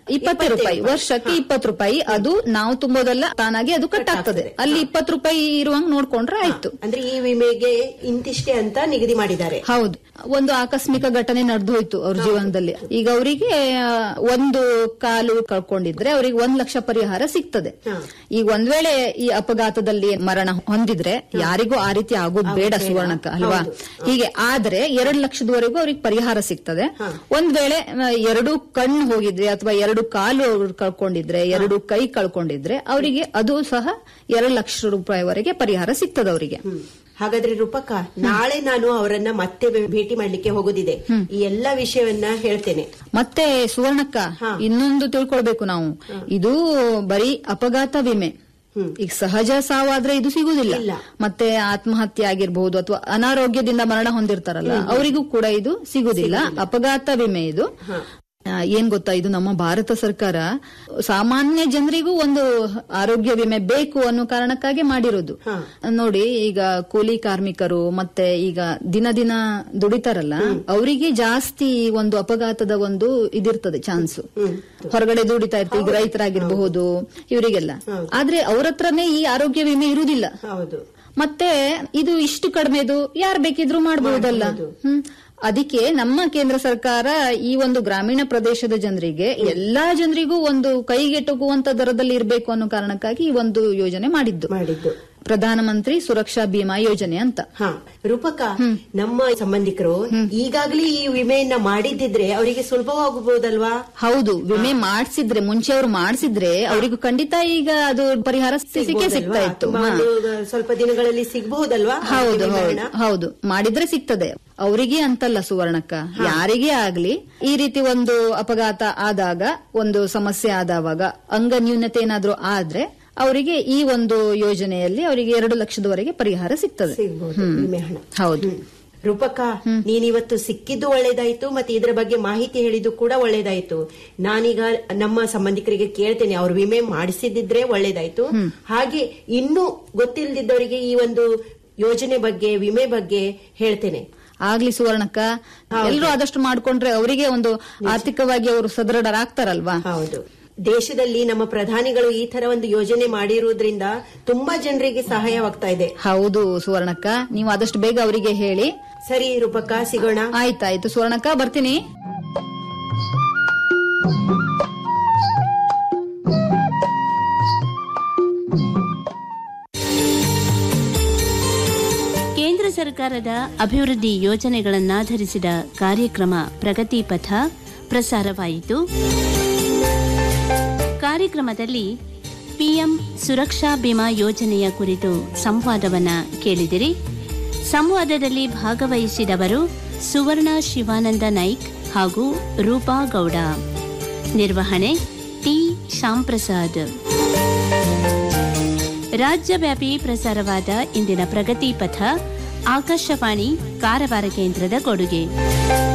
ಇಪ್ಪತ್ತು ರೂಪಾಯಿ ವರ್ಷಕ್ಕೆ ಇಪ್ಪತ್ತು ರೂಪಾಯಿ ಅದು ನಾವು ತುಂಬೋದಲ್ಲ ತಾನಾಗಿ ಅದು ಕಟ್ ಆಗ್ತದೆ ಅಲ್ಲಿ ಇಪ್ಪತ್ತು ರೂಪಾಯಿ ಇರುವಂಗ್ ನೋಡ್ಕೊಂಡ್ರೆ ಆಯ್ತು ಅಂದ್ರೆ ಈ ವಿಮೆಗೆ ಇಂತಿಷ್ಟೇ ಅಂತ ನಿಗದಿ ಮಾಡಿದ್ದಾರೆ ಹೌದು ಒಂದು ಆಕಸ್ಮಿಕ ಘಟನೆ ನಡೆದು ಹೋಯ್ತು ಅವ್ರ ಜೀವನದಲ್ಲಿ ಈಗ ಅವರಿಗೆ ಒಂದು ಕಾಲು ಕಳ್ಕೊಂಡಿದ್ರೆ ಅವರಿಗೆ ಒಂದ್ ಲಕ್ಷ ಪರಿಹಾರ ಸಿಗ್ತದೆ ಈಗ ಒಂದ್ ವೇಳೆ ಈ ಅಪಘಾತದಲ್ಲಿ ಮರಣ ಹೊಂದಿದ್ರೆ ಯಾರಿಗೂ ಆ ರೀತಿ ಆಗೋದು ಬೇಡ ಸುವರ್ಣಕ್ಕ ಅಲ್ವಾ ಹೀಗೆ ಆದ್ರೆ ಎರಡ್ ಲಕ್ಷದವರೆಗೂ ಅವ್ರಿಗೆ ಪರಿಹಾರ ಸಿಗ್ತದೆ ಒಂದ್ ವೇಳೆ ಆ, ಎರಡು ಕಣ್ಣು ಹೋಗಿದ್ರೆ ಅಥವಾ ಎರಡು ಕಾಲು ಅವ್ರು ಕಳ್ಕೊಂಡಿದ್ರೆ ಎರಡು ಕೈ ಕಳ್ಕೊಂಡಿದ್ರೆ ಅವರಿಗೆ ಅದು ಸಹ ಎರಡು ಲಕ್ಷ ರೂಪಾಯಿವರೆಗೆ ಪರಿಹಾರ ಸಿಗ್ತದೆ ಅವರಿಗೆ ಹಾಗಾದ್ರೆ ರೂಪಕ ನಾಳೆ ನಾನು ಅವರನ್ನ ಮತ್ತೆ ಭೇ- ಭೇಟಿ ಮಾಡ್ಲಿಕ್ಕೆ ಹೋಗೋದಿದೆ ಈ ಎಲ್ಲಾ ವಿಷಯವನ್ನ ಹೇಳ್ತೇನೆ ಮತ್ತೆ ಸುವರ್ಣಕ್ಕ ಇನ್ನೊಂದು ತಿಳ್ಕೊಳ್ಬೇಕು ನಾವು ಇದು ಬರೀ ಅಪಘಾತ ವಿಮೆ ಈಗ ಸಹಜ ಸಾವಾದ್ರೆ ಇದು ಸಿಗುದಿಲ್ಲ ಮತ್ತೆ ಆತ್ಮಹತ್ಯೆ ಆಗಿರಬಹುದು ಅಥವಾ ಅನಾರೋಗ್ಯದಿಂದ ಮರಣ ಹೊಂದಿರ್ತಾರಲ್ಲ ಅವರಿಗೂ ಕೂಡ ಇದು ಸಿಗುದಿಲ್ಲ ಅಪಘಾತ ವಿಮೆ ಇದು ಆ, ಏನ್ ಗೊತ್ತಾ ಇದು ನಮ್ಮ ಭಾರತ ಸರ್ಕಾರ ಸಾಮಾನ್ಯ ಜನರಿಗೂ ಒಂದು ಆರೋಗ್ಯ ವಿಮೆ ಬೇಕು ಅನ್ನೋ ಕಾರಣಕ್ಕಾಗಿ ಮಾಡಿರೋದು ನೋಡಿ ಈಗ ಕೂಲಿ ಕಾರ್ಮಿಕರು ಮತ್ತೆ ಈಗ ದಿನ ದಿನ ದುಡಿತಾರಲ್ಲ ಅವರಿಗೆ ಜಾಸ್ತಿ ಈ ಒಂದು ಅಪಘಾತದ ಒಂದು ಇದಿರ್ತದೆ ಚಾನ್ಸ್ ಹೊರಗಡೆ ದುಡಿತಾ ಇರ್ತಾರೆ ಈಗ ರೈತರಾಗಿರಬಹುದು ಇವರಿಗೆಲ್ಲ ಆದ್ರೆ ಅವ್ರ ಹತ್ರನೇ ಈ ಆರೋಗ್ಯ ವಿಮೆ ಇರುವುದಿಲ್ಲ ಹೌದು ಮತ್ತೆ ಇದು ಇಷ್ಟು ಕಡಿಮೆದು ಯಾರು ಬೇಕಿದ್ರೂ ಮಾಡಬಹುದಲ್ಲ ಹ್ಮ್ ಅದಕ್ಕೆ ನಮ್ಮ ಕೇಂದ್ರ ಸರ್ಕಾರ ಈ ಒಂದು ಗ್ರಾಮೀಣ ಪ್ರದೇಶದ ಜನರಿಗೆ ಎಲ್ಲಾ ಜನರಿಗೂ ಒಂದು ಕೈಗೆಟುಕುವಂತ ದರದಲ್ಲಿ ಇರಬೇಕು ಅನ್ನೋ ಕಾರಣಕ್ಕಾಗಿ ಈ ಒಂದು ಯೋಜನೆ ಮಾಡಿದ್ದು ಮಾಡಿದ್ದು ಪ್ರಧಾನಮಂತ್ರಿ ಸುರಕ್ಷಾ ಬಿಮಾ ಯೋಜನೆ ಅಂತ ಹಾ ರೂಪಕ ನಮ್ಮ ಸಂಬಂಧಿಕರು ಈಗಾಗಲೇ ಈ ವಿಮೆಯನ್ನ ಮಾಡಿದ್ದಿದ್ರೆ ಅವರಿಗೆ ಸುಲಭವಾಗಬಹುದಲ್ವಾ ಹೌದು ವಿಮೆ ಮಾಡಿಸಿದ್ರೆ ಮುಂಚೆ ಅವರು ಮಾಡಿಸಿದ್ರೆ ಅವರಿಗೂ ಖಂಡಿತ ಈಗ ಅದು ಪರಿಹಾರ ಸಿಕ್ಕೇ ಸಿಗ್ತಾ ಇತ್ತು ತುಂಬಾ ಹಾ. ಒಂದು ಸ್ವಲ್ಪ ದಿನಗಳಲ್ಲಿ ಸಿಗಬಹುದಲ್ವಾ ಹೌದು ಹೌದು ಹೌದು ಮಾಡಿದ್ರೆ ಸಿಗ್ತದೆ ಅವರಿಗೆ ಅಂತಲ್ಲ ಸುವರ್ಣಕ್ಕ ಯಾರಿಗೇ ಆಗ್ಲಿ ಈ ರೀತಿ ಒಂದು ಅಪಘಾತ ಆದಾಗ ಒಂದು ಸಮಸ್ಯೆ ಆದವಾಗ ಅಂಗ ನ್ಯೂನತೆ ಏನಾದ್ರೂ ಆದ್ರೆ ಅವರಿಗೆ ಈ ಒಂದು ಯೋಜನೆಯಲ್ಲಿ ಅವರಿಗೆ ಎರಡು ಲಕ್ಷದವರೆಗೆ ಪರಿಹಾರ ಸಿಗ್ತದೆ ಸಿಗ್ಬಹುದು ವಿಮೆ ಹಣ ಹೌದು ರೂಪಕ ನೀನಿವತ್ತು ಸಿಕ್ಕಿದ್ದು ಒಳ್ಳೇದಾಯ್ತು ಮತ್ತೆ ಇದರ ಬಗ್ಗೆ ಮಾಹಿತಿ ಹೇಳಿದ್ದು ಕೂಡ ಒಳ್ಳೇದಾಯ್ತು ನಾನೀಗ ನಮ್ಮ ಸಂಬಂಧಿಕರಿಗೆ ಕೇಳ್ತೇನೆ ಅವ್ರು ವಿಮೆ ಮಾಡಿಸಿದ್ರೆ ಒಳ್ಳೇದಾಯ್ತು ಹಾಗೆ ಇನ್ನೂ ಗೊತ್ತಿಲ್ಲದಿದ್ದವರಿಗೆ ಈ ಒಂದು ಯೋಜನೆ ಬಗ್ಗೆ ವಿಮೆ ಬಗ್ಗೆ ಹೇಳ್ತೇನೆ ಆಗ್ಲಿ ಸುವರ್ಣಕ್ಕ ಎಲ್ಲರೂ ಆದಷ್ಟು ಮಾಡ್ಕೊಂಡ್ರೆ ಅವರಿಗೆ ಒಂದು ಆರ್ಥಿಕವಾಗಿ ಅವರು ಸದೃಢರಾಗ್ತಾರಲ್ವಾ ಹೌದು ದೇಶದಲ್ಲಿ ನಮ್ಮ ಪ್ರಧಾನಿಗಳು ಈ ತರ ಒಂದು ಯೋಜನೆ ಮಾಡಿರುವುದರಿಂದ ತುಂಬಾ ಜನರಿಗೆ ಸಹಾಯವಾಗ್ತಾ ಇದೆ ಹೌದು ಸುವರ್ಣಕ್ಕ ನೀವು ಆದಷ್ಟು ಬೇಗ ಅವರಿಗೆ ಹೇಳಿ ಸರಿ ರೂಪಕ ಸಿಗೋಣ ಆಯ್ತಾಯ್ತು ಸುವರ್ಣಕ್ಕ ಬರ್ತೀನಿ ಕೇಂದ್ರ ಸರ್ಕಾರದ ಅಭಿವೃದ್ಧಿ ಯೋಜನೆಗಳನ್ನಾಧರಿಸಿದ ಕಾರ್ಯಕ್ರಮ ಪ್ರಗತಿ ಪಥ ಪ್ರಸಾರವಾಯಿತು ಕಾರ್ಯಕ್ರಮದಲ್ಲಿ ಪಿಎಂ ಸುರಕ್ಷಾ ಬಿಮಾ ಯೋಜನೆಯ ಕುರಿತು ಸಂವಾದವನ್ನ ಕೇಳಿದಿರಿ ಸಂವಾದದಲ್ಲಿ ಭಾಗವಹಿಸಿದವರು ಸುವರ್ಣ ಶಿವಾನಂದ ನಾಯ್ಕ್ ಹಾಗೂ ರೂಪಾ ಗೌಡ ನಿರ್ವಹಣೆ ಟಿ ಶ್ಯಾಂಪ್ರಸಾದ್ ರಾಜ್ಯವ್ಯಾಪಿ ಪ್ರಸಾರವಾದ ಇಂದಿನ ಪ್ರಗತಿ ಪಥ ಆಕಾಶವಾಣಿ ಕಾರವಾರ ಕೇಂದ್ರದ ಕೊಡುಗೆ